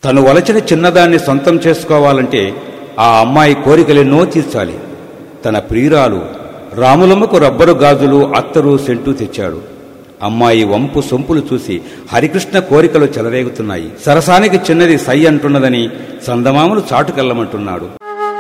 తను వలచిన చిన్నదాన్ని సొంతం చేసుకోవాలంటే ఆ అమ్మాయి కోరికలెన్నో తీర్చాలి తన ప్రియురాలు రాములమ్మకు రబ్బరు గాజులు అత్తరు సెంటు తెచ్చాడు అమ్మాయి వంపు సొంపులు చూసి హరికృష్ణ కోరికలు చెలరేగుతున్నాయి సరసానికి చిన్నది సై అంటున్నదని సందమామను చాటుకెళ్ళమంటున్నాడు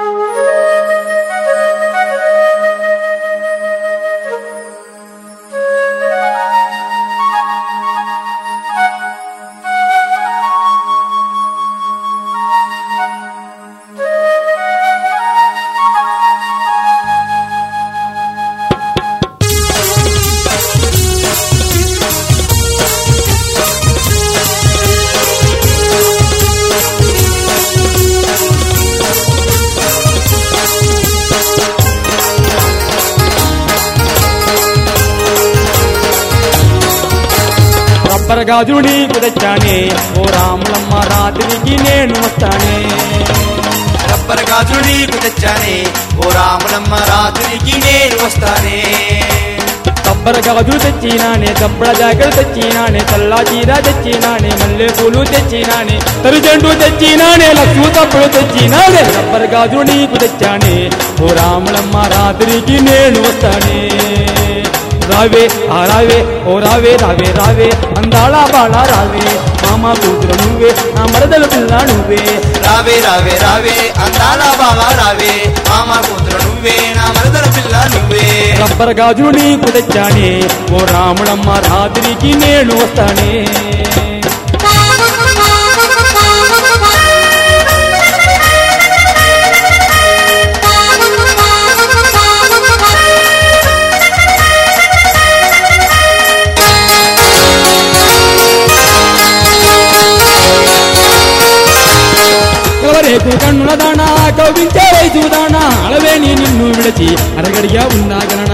రబ్బర్ గాజులు నీకు తెచ్చానే ఓ రాములమ్మ రాత్రికి నేను వస్తానే రబ్బర్ గాజులు నీకు తెచ్చానే ఓ రాములమ్మ రాత్రికి నేను వస్తానే రబ్బర్ గాజులు తెచ్చినానే దబ్బడ జాకెట్ తెచ్చినానే చల్లా చీర తెచ్చినానే మల్లె పూలు తెచ్చినానే తరుజండు తెచ్చినానే లక్ష్మి తప్పుడు తెచ్చినానే రబ్బర్ గాజులు నీకు తెచ్చానే ఓ రాములమ్మ రాత్రికి నేను వస్తానే రావే ఆ రావే ఓ రావే రావే రావే అందాళ బాళ రావే మామ కూతురు నువ్వే నా మరదలు పిల్ల నువ్వే రావే రావే రావే అందాల బాగా రావే మామ కూతురు నువ్వే నా మరదల పిల్ల నువ్వే రబ్బర్ గాజులు నీకు తెచ్చానే ఓ రాముడమ్మ రాత్రికి నేను వస్తానే ఎవరేకు కన్నుల దానా కవ్వించే వయసు దానా అలవేని నిన్ను విడచి అరగడిగా ఉన్నా గణన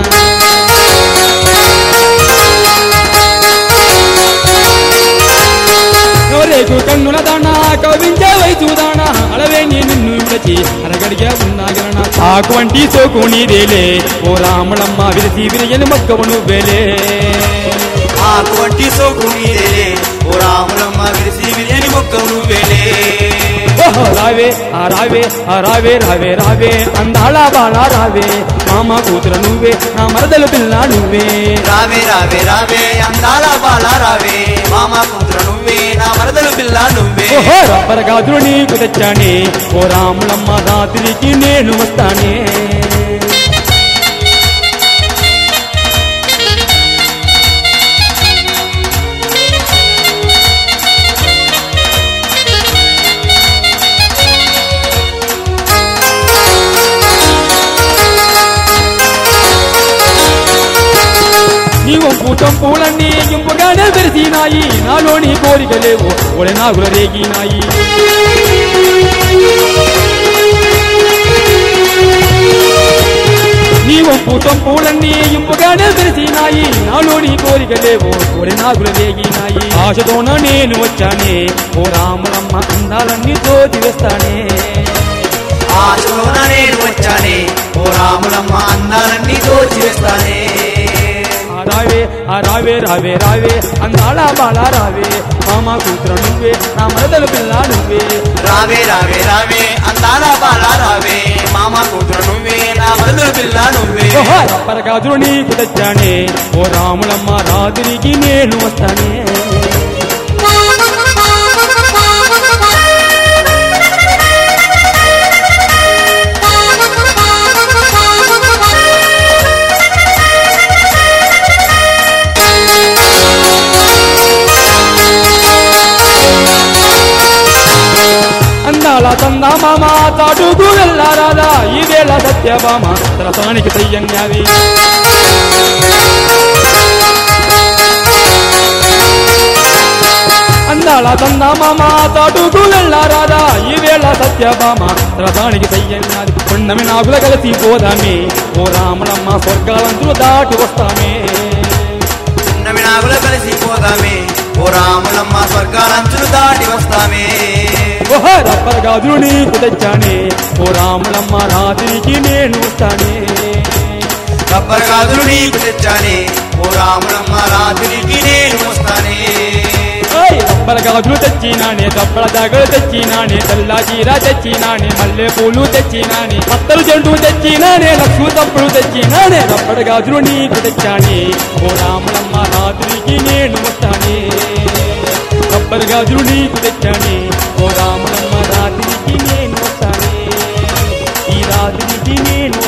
ఎవరేకు కన్నుల దానా కవ్వించే వయసు దానా అలవేని నిన్ను విడచి అరగడిగా ఉన్నా గణన ఆకు వంటి సోకు నీదేలే ఓ రాములమ్మ విరసి విరయని మొక్కవు నువ్వేలే ఆకు వంటి సోకు నీదేలే ఓ రాములమ్మ విరిసి విరియని మొక్క నువ్వేలే ఓహో రావే ఆ రావే ఆ రావే రావే రావే అందాళ బాళ రావే మామ కూతురు నువ్వే నా మరదలు పిల్ల నువ్వే రావే రావే రావే అందాల బాల రావే మామ కూతురు నువ్వే నా మరదల పిల్ల నువ్వే ఓహో రబ్బర్ గాజులు నీకు తెచ్చానే ఓ రాములమ్మ రాత్రికి నేను వస్తానే నీ వంపు చంపులన్నీ ఇంపుగానే తెరిసినాయి నాలోని కోరికలేవు ఒడి నాగుల రేగినాయి నీ వంపు చంపులన్నీ ఇంపుగానే తెరిసినాయి నాలోని కోరికలేవు ఒడి నాగుల రేగినాయి ఆశతోన నేను వచ్చానే ఓ రాములమ్మ అందాలన్నీ తోచి వేస్తానే ఆశలోన నేను వచ్చానే ఓ రాములమ్మ అందాలన్నీ దోచి వేస్తానే ఆ రావే ఆ రావే రావే రావే అందాల బాల రావే మామ కూతురు నువ్వే నా మరదలు పిల్ల నువ్వే రావే రావే రావే అందాల బాల రావే మామ కూతురు నువ్వే నా మరదల పిల్ల నువ్వే ఓహో రబ్బర్ గాజులు నీకు తెచ్చానే ఓ రాములమ్మ రాత్రికి నేను వస్తానే అందాల తందా మామ చాటుకు వెళ్ళారాదా ఈ వేళ సత్యభామ రసానికి తయ్యన్యావి అందాల తందా మామ చాటుకు వెళ్ళారాదా ఈ వేళ సత్యభామ రసానికి తయ్యన్యాది పుణ్యమి నాగుల కలిసి పోదామే ఓ రాములమ్మ స్వర్గాలంతులు దాటి వస్తామే చిన్న వినాగుల కలిసి పోదామే ఓ రాములమ్మ స్వర్గాలంచులు దాటి వస్తామే ఓహో రబ్బర్ గాజులు నీకు తెచ్చానే ఓ రాములమ్మ రాత్రికి నేను వస్తానే రబ్బర్ గాజులు నీకు తెచ్చానే ఓ రాములమ్మ రాత్రికి నేను వస్తానే ఓయ్ రబ్బర్ రబ్బర్ గాజులు తెచ్చినానే దబ్బల జాగలు తెచ్చినానే తెల్ల చీర తెచ్చినానే మల్లె పూలు తెచ్చినానే పత్తలు చెండు తెచ్చినానే లక్షు తప్పుడు తెచ్చినానే రబ్బర్ గాజులు నీకు తెచ్చానే ఓ రాములమ్మ రాత్రికి నేను వస్తానే రబ్బర్ గాజులు నీకు తెచ్చానే ఓ రాములమ్మ రాత్రికి నేను వస్తానే ఈ రాత్రికి నేను